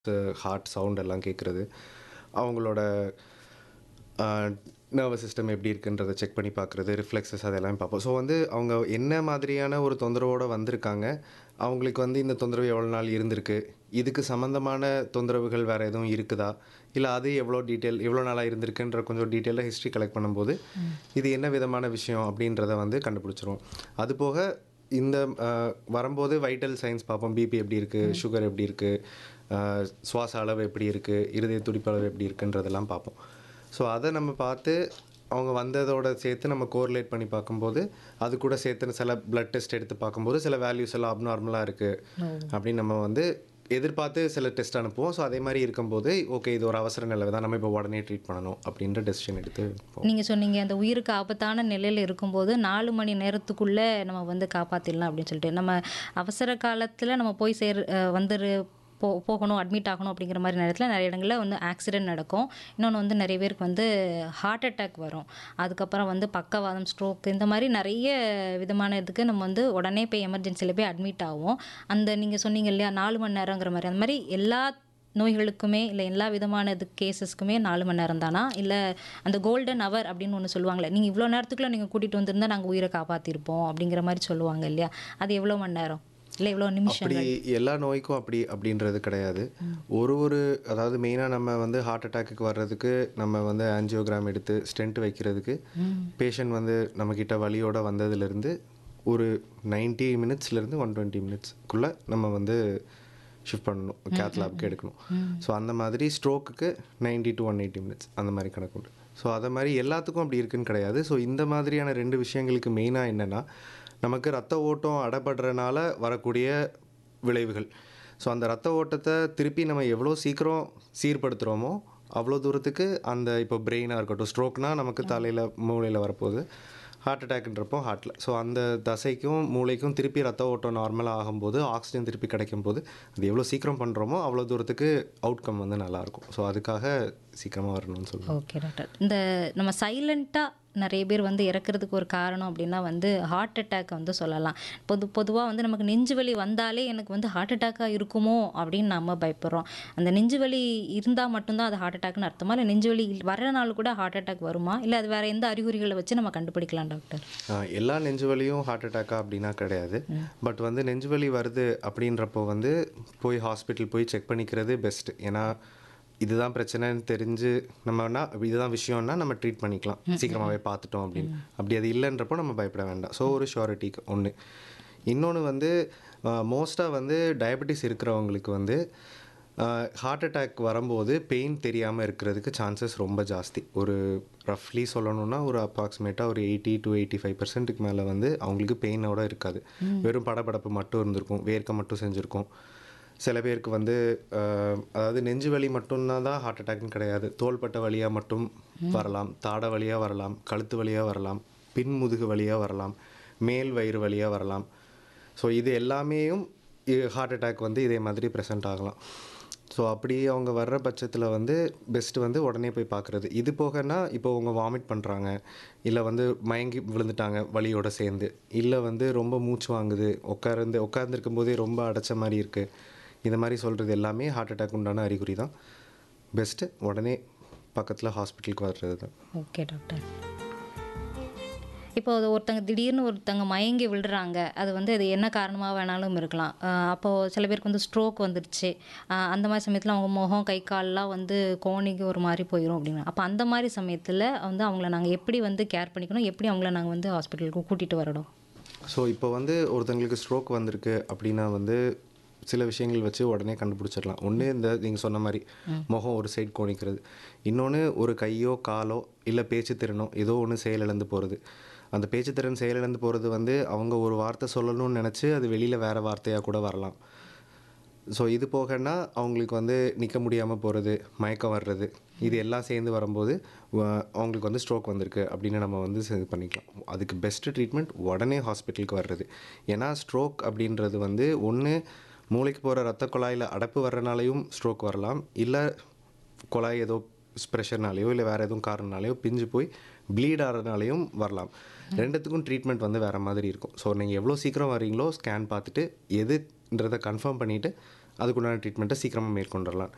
heart sound எல்லாம் கேட்குறது அவங்களோட நர்வஸ் சிஸ்டம் எப்படி இருக்குன்றதை செக் பண்ணி பார்க்குறது ரிஃப்ளெக்ஸஸ் அதெல்லாம் பார்ப்போம் ஸோ வந்து அவங்க என்ன மாதிரியான ஒரு தொந்தரவோடு வந்திருக்காங்க அவங்களுக்கு வந்து இந்த தொந்தரவு எவ்வளோ நாள் இருந்திருக்கு இதுக்கு சம்மந்தமான தொந்தரவுகள் வேறு எதுவும் இருக்குதா இல்லை அது எவ்வளோ டீட்டெயில் எவ்வளோ நாளாக இருந்திருக்குன்ற கொஞ்சம் டீட்டெயிலாக ஹிஸ்ட்ரி கலெக்ட் பண்ணும்போது இது என்ன விதமான விஷயம் அப்படின்றத வந்து கண்டுபிடிச்சிருவோம் அது போக இந்த அஹ், வரும்போது வைட்டல் சயின்ஸ் பார்ப்போம் பிபி எப்படி இருக்குது சுகர் எப்படி இருக்குது சுவாச அளவு எப்படி இருக்குது இருதய துடிப்பு அளவு எப்படி இருக்குன்றதெல்லாம் பார்ப்போம் ஸோ அதை நம்ம பார்த்து அவங்க வந்ததோட சேர்த்து நம்ம கோரிலேட் பண்ணி பார்க்கும்போது அது கூட சேர்த்து சில பிளட் டெஸ்ட் எடுத்து பார்க்கும்போது சில வேல்யூஸ் எல்லாம் அப்நார்மலாக இருக்குது அப்படின்னு நம்ம வந்து எதிர்பார்த்து சில டெஸ்ட் அனுப்புவோம் ஸோ அதே மாதிரி இருக்கும்போது ஓகே இது ஒரு அவசர நிலை தான் நம்ம இப்போ உடனே ட்ரீட் பண்ணணும் அப்படின்ற டெசிஷன் எடுத்து போவோம் நீங்கள் சொன்னீங்க அந்த உயிருக்கு ஆபத்தான நிலையில் இருக்கும்போது நாலு மணி நேரத்துக்குள்ளே நம்ம வந்து காப்பாற்றிடலாம் அப்படின்னு சொல்லிட்டு நம்ம அவசர காலத்தில் நம்ம போய் சேர் அஹ் வந்துரு போ போகணும் அட்மிட் ஆகணும் அப்படிங்கிற மாதிரி நேரத்தில் நிறைய இடங்களில் வந்து ஆக்சிடென்ட் நடக்கும் இன்னொன்று வந்து நிறைய பேருக்கு வந்து ஹார்ட் அட்டாக் வரும் அதுக்கப்புறம் வந்து பக்கவாதம் ஸ்ட்ரோக் இந்த மாதிரி நிறைய விதமான இதுக்கு நம்ம வந்து உடனே போய் எமர்ஜென்சியில் போய் அட்மிட் ஆகும் அந்த நீங்கள் சொன்னீங்க இல்லையா நாலு மணி நேரங்கிற மாதிரி அந்த மாதிரி எல்லா நோய்களுக்குமே இல்லை எல்லா விதமான இது கேசஸ்க்குமே நாலு மணி நேரம் தானா இல்லை அந்த கோல்டன் அவர் அப்படின்னு ஒன்று சொல்லுவாங்களே நீங்கள் இவ்வளோ நேரத்துக்குள்ளே நீங்கள் கூட்டிகிட்டு வந்திருந்தா நாங்கள் உயிரை காப்பாற்றிருப்போம் அப்படிங்கிற மாதிரி சொல்லுவாங்க இல்லையா அது எவ்வளோ மணி நேரம் இல்லை எவ்வளோ நிமிஷம் அப்படி எல்லா நோய்க்கும் அப்படி அப்படின்றது கிடையாது ஒரு ஒரு அதாவது மெயினாக நம்ம வந்து ஹார்ட் அட்டாக்கு வர்றதுக்கு நம்ம வந்து ஆஞ்சியோகிராம் எடுத்து ஸ்டென்ட் வைக்கிறதுக்கு பேஷண்ட் வந்து நம்மக்கிட்ட வலியோட வந்ததுலேருந்து ஒரு நைன்ட்டி மினிட்ஸ்லேருந்து ஒன் டுவெண்ட்டி மினிட்ஸ்க்குள்ளே நம்ம வந்து ஷிஃப்ட் பண்ணணும் கேத் லேப்க்கு எடுக்கணும் ஸோ அந்த மாதிரி ஸ்ட்ரோக்குக்கு ninety to one eighty minutes அந்த மாதிரி கணக்கு உண்டு ஸோ அதை மாதிரி எல்லாத்துக்கும் அப்படி இருக்குன்னு கிடையாது ஸோ இந்த மாதிரியான ரெண்டு விஷயங்களுக்கு மெயினாக என்னென்னா நமக்கு ரத்த ஓட்டம் அடைபடுறனால வரக்கூடிய விளைவுகள் ஸோ அந்த ரத்த ஓட்டத்தை திருப்பி நம்ம எவ்வளோ சீக்கிரம் சீர்படுத்துகிறோமோ அவ்வளோ தூரத்துக்கு அந்த இப்போ பிரெயினாக இருக்கட்டும் ஸ்ட்ரோக்னால் நமக்கு தலையில் மூளையில் வரப்போகுது ஹார்ட் அட்டாக்ன்றப்போ ஹார்ட்டில் ஸோ அந்த தசைக்கும் மூளைக்கும் திருப்பி ரத்த ஓட்டம் நார்மலாக ஆகும்போது ஆக்சிஜன் திருப்பி கிடைக்கும் போது அது எவ்வளோ சீக்கிரம் பண்ணுறோமோ அவ்வளோ தூரத்துக்கு அவுட்கம் வந்து நல்லாயிருக்கும் ஸோ அதுக்காக சீக்கிரமாக வரணும்னு சொல்லுவேன் ஓகே டாக்டர் இந்த நம்ம சைலண்ட்டாக நிறைய பேர் வந்து இறக்குறதுக்கு ஒரு காரணம் அப்படின்னா வந்து ஹார்ட் அட்டாக் வந்து சொல்லலாம் பொது பொதுவாக வந்து நமக்கு நெஞ்சு வலி வந்தாலே எனக்கு வந்து ஹார்ட் அட்டாக்காக இருக்குமோ அப்படின்னு நம்ம பயப்படுறோம் அந்த நெஞ்சு வலி இருந்தால் மட்டும்தான் அது ஹார்ட் அட்டாக்னு அர்த்தமா இல்லை நெஞ்சு வலி வர்றனால கூட ஹார்ட் அட்டாக் வருமா இல்லை அது வேறு எந்த அறிகுறிகளை வச்சு நம்ம கண்டுபிடிக்கலாம் டாக்டர் ஆஹ் எல்லா நெஞ்சு வலியும் ஹார்ட் அட்டாக்கா அப்படின்னா கிடையாது பட் வந்து நெஞ்சு வலி வருது அப்படின்றப்போ வந்து போய் ஹாஸ்பிட்டல் போய் செக் பண்ணிக்கிறது பெஸ்ட் ஏன்னா இதுதான் பிரச்சனைன்னு தெரிஞ்சு நம்மனா இதுதான் விஷயம்னா நம்ம ட்ரீட் பண்ணிக்கலாம் சீக்கிரமாகவே பார்த்துட்டோம் அப்படின்னு அப்படி அது இல்லைன்றப்போ நம்ம பயப்பட வேண்டாம் ஸோ ஒரு ஷூரிட்டிக்கு ஒன்று இன்னொன்று வந்து மோஸ்ட்டாக வந்து டயபெட்டிஸ் இருக்கிறவங்களுக்கு வந்து ஹார்ட் அட்டாக் வரும்போது பெயின் தெரியாமல் இருக்கிறதுக்கு சான்சஸ் ரொம்ப ஜாஸ்தி ஒரு ரஃப்லி சொல்லணும்னா ஒரு அப்ராக்சிமேட்டாக ஒரு எயிட்டி டு எயிட்டி ஃபைவ் பர்சன்ட்டுக்கு மேலே வந்து அவங்களுக்கு பெயினோட இருக்காது வெறும் படபடப்பு மட்டும் இருந்திருக்கும் வேர்க்க மட்டும் செஞ்சுருக்கும் சில பேருக்கு வந்து ஆஹ், அதாவது நெஞ்சு வலி மட்டும்தான் தான் ஹார்ட் அட்டாக்னு கிடையாது தோள்பட்ட வலியாக மட்டும் வரலாம் தாடை வலியாக வரலாம் கழுத்து வலியாக வரலாம் பின் முதுகு வலியாக வரலாம் மேல் வயிறு வலியாக வரலாம் ஸோ இது எல்லாமேயும் ஹார்ட் அட்டாக் வந்து இதே மாதிரி ப்ரெசென்ட் ஆகலாம் ஸோ அப்படி அவங்க வர்ற பட்சத்தில் வந்து பெஸ்ட்டு வந்து உடனே போய் பார்க்குறது இது போகனா இப்போ அவங்க வாமிட் பண்ணுறாங்க இல்லை வந்து மயங்கி விழுந்துட்டாங்க வலியோட சேர்ந்து இல்லை வந்து ரொம்ப மூச்சு வாங்குது உட்கார்ந்து உட்கார்ந்துருக்கும் போதே ரொம்ப அடைச்ச மாதிரி இருக்குது இந்த மாதிரி சொல்கிறது எல்லாமே ஹார்ட் அட்டாக் உண்டான அறிகுறி தான் பெஸ்ட்டு உடனே பக்கத்தில் ஹாஸ்பிட்டலுக்கு வர்றது தான் ஓகே டாக்டர் இப்போ அது ஒருத்தங்க திடீர்னு ஒருத்தங்க மயங்கி விழுறாங்க அது வந்து அது என்ன காரணமாக வேணாலும் இருக்கலாம் ஆஹ் அப்போ சில பேருக்கு வந்து ஸ்ட்ரோக் வந்துருச்சு ஆஹ் அந்த மாதிரி சமயத்தில் அவங்க முகம் கை கால்லாம் வந்து கோணிக்கு ஒரு மாதிரி போயிடும் அப்படின்னா அப்போ அந்த மாதிரி சமயத்தில் வந்து அவங்கள நாங்கள் எப்படி வந்து கேர் பண்ணிக்கணும் எப்படி அவங்கள நாங்கள் வந்து ஹாஸ்பிட்டலுக்கு கூட்டிகிட்டு வரணும் ஸோ இப்போ வந்து ஒருத்தங்களுக்கு ஸ்ட்ரோக் வந்திருக்கு அப்படின்னா வந்து சில விஷயங்கள் வச்சு உடனே கண்டுபிடிச்சிடலாம் ஒன்று இந்த நீங்கள் சொன்ன மாதிரி முகம் ஒரு சைடு கோணிக்கிறது இன்னொன்று ஒரு கையோ காலோ இல்லை பேச்சு திறனோ ஏதோ ஒன்று செயலிழந்து போகிறது அந்த பேச்சு திறன் செயலிழந்து போகிறது வந்து அவங்க ஒரு வார்த்தை சொல்லணும்னு நினச்சி அது வெளியில் வேறு வார்த்தையாக கூட வரலாம் ஸோ இது போகன்னா அவங்களுக்கு வந்து நிற்க முடியாமல் போகிறது மயக்கம் வர்றது இது எல்லாம் சேர்ந்து வரும்போது வ- அவங்களுக்கு வந்து ஸ்ட்ரோக் வந்திருக்கு அப்படின்னு நம்ம வந்து இது பண்ணிக்கலாம் அதுக்கு பெஸ்ட்டு ட்ரீட்மெண்ட் உடனே ஹாஸ்பிட்டலுக்கு வர்றது ஏன்னா ஸ்ட்ரோக் அப்படின்றது வந்து ஒன்று மூளைக்கு போகிற ரத்த குழாயில் அடைப்பு வர்றனாலையும் ஸ்ட்ரோக் வரலாம் இல்லை குழாய் ஏதோ ப்ரெஷர்னாலேயோ இல்லை வேறு எதுவும் காரணனாலேயோ பிஞ்சு போய் ப்ளீட் ஆகிறதுனாலையும் வரலாம் ரெண்டுத்துக்கும் ட்ரீட்மெண்ட் வந்து வேறு மாதிரி இருக்கும் ஸோ நீங்கள் எவ்வளோ சீக்கிரம் வரீங்களோ ஸ்கேன் பார்த்துட்டு எதுன்றதை கன்ஃபார்ம் பண்ணிவிட்டு அதுக்குண்டான ட்ரீட்மெண்ட்டை சீக்கிரமாக மேற்கொண்டுடலாம்